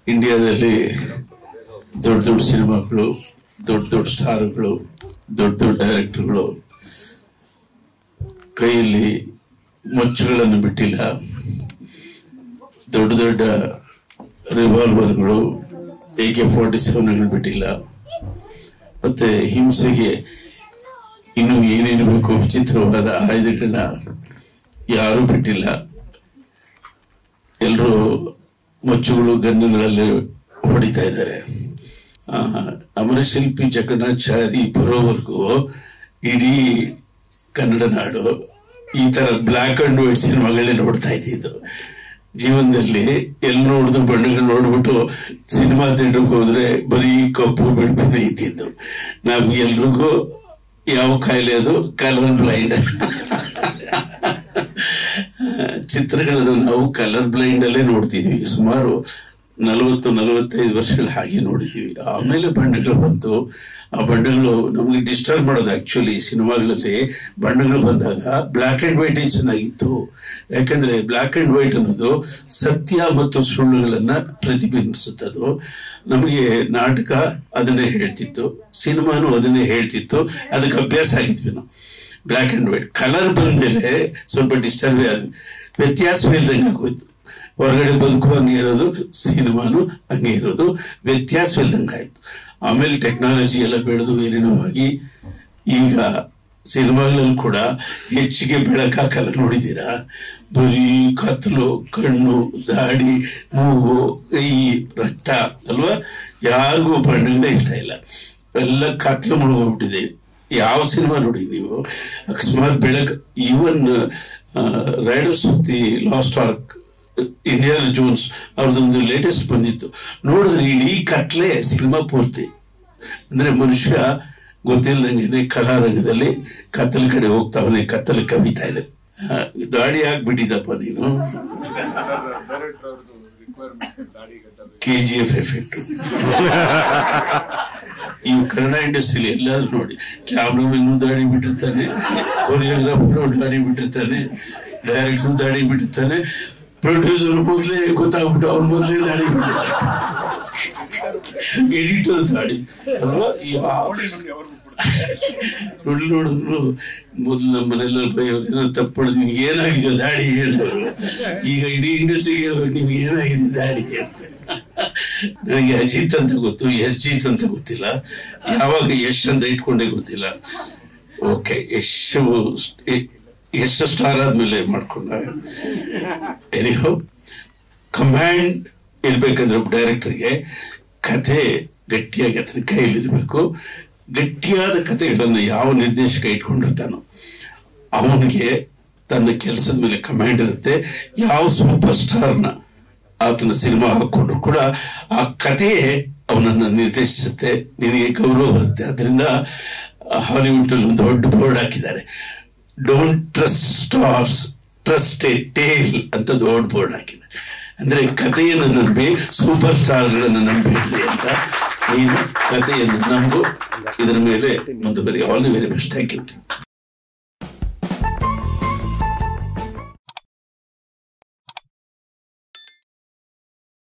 ಇಂಡಿಯಾದಲ್ಲಿ ದೊಡ್ಡ ದೊಡ್ಡ ಸಿನಿಮಾಗಳು ದೊಡ್ಡ ದೊಡ್ಡ ಸ್ಟಾರ್ಗಳು ದೊಡ್ಡ ದೊಡ್ಡ ಡೈರೆಕ್ಟರ್ಗಳು ಕೈಯಲ್ಲಿ ಮುಚ್ಚುಗಳನ್ನು ಬಿಟ್ಟಿಲ್ಲ ದೊಡ್ಡ ದೊಡ್ಡ ರಿವಾಲ್ವರ್ಗಳು ಎ ಕೆ ಫಾರ್ಟಿ ಸೆವೆನ್ಗಳು ಬಿಟ್ಟಿಲ್ಲ ಮತ್ತೆ ಹಿಂಸೆಗೆ ಇನ್ನು ಏನೇನು ಬೇಕು ವಿಚಿತ್ರವಾದ ಆಯುಧಗಳನ್ನ ಯಾರೂ ಬಿಟ್ಟಿಲ್ಲ ಎಲ್ಲರೂ ಮುಚ್ಚುಗಳು ಗನ್ನುಗಳಲ್ಲಿ ಹೊಡಿತಾ ಇದ್ದಾರೆ ಆ, ಅಮರಶಿಲ್ಪಿ ಜಗನ್ನಾಚಾರಿ ಬರೋವರೆಗೂ ಇಡೀ ಕನ್ನಡ ನಾಡು ಈ ತರ ಬ್ಲ್ಯಾಕ್ ಅಂಡ್ ವೈಟ್ ಸಿನಿಮಾಗಳನ್ನೇ ನೋಡ್ತಾ ಇದ್ದಿದ್ದು ಜೀವನದಲ್ಲಿ ಎಲ್ಲಿ ನೋಡಿದ್ರು ಬಣ್ಣಗಳು ನೋಡ್ಬಿಟ್ಟು ಸಿನಿಮಾ ಥಿಯೇಟರ್ಗೆ ಹೋದ್ರೆ ಬರೀ ಕಪ್ಪು ಬೆಳಪುನೇ ಇದ್ದಿದ್ದು ನಾವು ಎಲ್ರಿಗೂ ಯಾವ ಕಾಯಿಲೆ ಅದು ಕಲರ್ ಬ್ಲೈಂಡ್ ಚಿತ್ರಗಳನ್ನು ನಾವು ಕಲರ್ ಬ್ಲೈಂಡ್ ಅಲ್ಲೇ ನೋಡ್ತಿದ್ವಿ ಸುಮಾರು ನಲವತ್ತು ನಲವತ್ತೈದು ವರ್ಷಗಳ ಹಾಗೆ ನೋಡಿದೀವಿ ಆಮೇಲೆ ಬಣ್ಣಗಳು ಬಂತು ಆ ಬಣ್ಣಗಳು ನಮಗೆ ಡಿಸ್ಟರ್ಬ್ ಮಾಡೋದು ಆಕ್ಚುಲಿ ಸಿನಿಮಾಗಳಲ್ಲಿ ಬಣ್ಣಗಳು ಬಂದಾಗ ಬ್ಲ್ಯಾಕ್ ಅಂಡ್ ವೈಟ್ ಚೆನ್ನಾಗಿತ್ತು ಯಾಕಂದ್ರೆ ಬ್ಲ್ಯಾಕ್ ಅಂಡ್ ವೈಟ್ ಅನ್ನೋದು ಸತ್ಯ ಮತ್ತು ಸುಳ್ಳುಗಳನ್ನ ಪ್ರತಿಬಿಂಬಿಸುತ್ತದು ನಮಗೆ ನಾಟಕ ಅದನ್ನೇ ಹೇಳ್ತಿತ್ತು ಸಿನಿಮಾನು ಅದನ್ನೇ ಹೇಳ್ತಿತ್ತು ಅದಕ್ಕೆ ಅಭ್ಯಾಸ ಆಗಿದ್ವಿ ನಾವು ಬ್ಲ್ಯಾಕ್ ಅಂಡ್ ವೈಟ್ ಕಲರ್ ಬಂದ್ಮೇಲೆ ಸ್ವಲ್ಪ ಡಿಸ್ಟರ್ಬ್ ಆದ್ವಿ ವ್ಯತ್ಯಾಸವಿಲ್ದಂಗೆ ಆಗೋಯ್ತು ಹೊರಗಡೆ ಬದುಕು ಹಂಗೆ ಇರೋದು ಸಿನಿಮಾನು ಹಂಗೆ ಇರೋದು ವ್ಯತ್ಯಾಸವಿಲ್ದಂಗೆ ಆಯ್ತು ಆಮೇಲೆ ಟೆಕ್ನಾಲಜಿ ಎಲ್ಲ ಬೆಳೆದು ಏನೇನೋ ಆಗಿ ಈಗ ಸಿನಿಮಾಗಳಲ್ಲಿ ಕೂಡ ಹೆಚ್ಚಿಗೆ ಬೆಳಕಾಕಲ್ಲ ನೋಡಿದ್ದೀರಾ ಬರೀ ಕತ್ತಲು ಕಣ್ಣು ದಾಡಿ ಮೂಗು ಕೈ ರಕ್ತ ಅಲ್ವಾ ಯಾರಿಗೂ ಬಣ್ಣಗಳೇ ಇಷ್ಟ ಇಲ್ಲ ಎಲ್ಲ ಕತ್ಲು ಮುಳುಗೋಗ್ಬಿಟ್ಟಿದೆ ಯಾವ ಸಿನಿಮಾ ನೋಡಿ ನೀವು ಅಕಸ್ಮಾತ್ ಬೆಳಕ್ even raiders of the lost ark Indiana Jones ಅವ್ರದ್ದೊಂದು ಲೇಟೆಸ್ಟ್ ಬಂದಿತ್ತು ನೋಡಿದ್ರೆ ಇಡೀ ಕತ್ಲೆ ಸಿನಿಮಾ ಪೂರ್ತಿ ಅಂದ್ರೆ ಮನುಷ್ಯ ಗೊತ್ತಿಲ್ಲದಂಗೆ ಕಲಾರಂಗದಲ್ಲಿ ಕತ್ತಲ ಕಡೆ ಹೋಗ್ತಾವನೆ ಕತ್ತಲು ಕವಿತಾ ಇದೆ ಆ, ದಾಡಿ ಆಗ್ಬಿಟ್ಟಿದಪ್ಪ ನೀನು ಡೈರೆಕ್ಟರ್ ಅವ್ರದ್ದು ರಿಕ್ವೈರ್ಮೆಂಟ್ಸ್ ದಾಡಿ ಗಡ್ಡ ಕೆ ಜಿ ಎಫ್ ಎಫೆಕ್ಟ್ ಈ ಕನ್ನಡ ಇಂಡಸ್ಟ್ರಿಯಲ್ಲಿ ಎಲ್ಲಾದ್ರೂ ನೋಡಿ ಕ್ಯಾಮ್ರಾಮನ್ ದಾಡಿ ಬಿಟ್ಟಿರ್ತಾನೆ ಕೊರಿಯೋಗ್ರಾಫರ್ ದಾಡಿ ಬಿಟ್ಟಿರ್ತಾನೆ ಡೈರೆಕ್ಟರ್ ದಾಡಿ ಬಿಟ್ಟಿರ್ತಾನೆ ಪ್ರೊಡ್ಯೂಸರ್ ಮೊದಲೇ ಗೊತ್ತಾಗ್ಬಿಟ್ಟು ಅವ್ನ ಮೊದಲೇ ದಾಡಿ ಬಿಟ್ಟಿರ್ತಾನೆ ಎಡಿಟರ್ ದಾಡಿ ಅಲ್ವಾ ಯಾವ ನೋಡಿ ಅವ್ರು ಬಿಟ್ಬಿಡ್ತಾರೆ ನೋಡಿ ನೋಡಿದ್ರು ಮೊದಲು ನಮ್ಮ ಮನೆಲ್ಲ ಬೈಯೋರು ಏನೋ ತಪ್ಪು ನಿಮ್ಗೆ ಏನಾಗಿದೆ ದಾಡಿ ಹೇಳೋರು ಈಗ ಇಡೀ ಇಂಡಸ್ಟ್ರಿಗೆ ಹೇಳ್ಬೇಕು ನಿಮ್ಗೆ ಏನಾಗಿದೆ ದಾಡಿ ಅಂತ ನನಗೆ ಅಜಿತ್ ಅಂತ ಗೊತ್ತು ಎಸ್ ಜೀತ್ ಅಂತ ಗೊತ್ತಿಲ್ಲ ಯಾವಾಗ ಯಶ್ ಅಂತ ಇಟ್ಕೊಂಡೇ ಗೊತ್ತಿಲ್ಲ ಓಕೆ ಯಶ್ ಯಶ್ ಸ್ಟಾರ್ ಆದ್ಮೇಲೆ ಮಾಡ್ಕೊಂಡ ಎನಿಹೋ ಕಮ್ಯಾಂಡ್ ಇರ್ಬೇಕಂದ್ರೆ ಡೈರೆಕ್ಟರ್ಗೆ ಕಥೆ ಗಟ್ಟಿಯಾಗಿ ಆತನ ಕೈಯಲ್ಲಿರ್ಬೇಕು ಗಟ್ಟಿಯಾದ ಕಥೆಗಳನ್ನು ಯಾವ ನಿರ್ದೇಶಕ ಇಟ್ಕೊಂಡಿರ್ತಾನೋ ಅವನಿಗೆ ತನ್ನ ಕೆಲಸದ ಮೇಲೆ ಕಮಾಂಡ್ ಇರುತ್ತೆ ಯಾವ ಸೂಪರ್ ಸ್ಟಾರ್ನ ಆತನ ಸಿನಿಮಾ ಹಾಕೊಂಡ್ರು ಕೂಡ ಆ ಕಥೆಯೇ ಅವನನ್ನ ನಿರ್ದೇಶಿಸುತ್ತೆ ನಿನಗೆ ಗೌರವ ಬರುತ್ತೆ ಅದರಿಂದ ಹಾಲಿವುಡ್ ನಲ್ಲಿ ಒಂದು ದೊಡ್ಡ ಬೋರ್ಡ್ ಹಾಕಿದ್ದಾರೆ don't trust stars trust a tale ಅಂತ ದೊಡ್ಡ ಬೋರ್ಡ್ ಹಾಕಿದ್ದಾರೆ ಅಂದ್ರೆ ಕಥೆಯನ್ನು ನಂಬಿ ಸೂಪರ್ ಸ್ಟಾರ್ಗಳನ್ನು ನಂಬಿಡ್ಲಿ ಅಂತ ನೀನು ಕಥೆಯನ್ನು ನಂಬು ಇದರ ಮೇಲೆ ಮುಂದುವರಿ all the very best thank you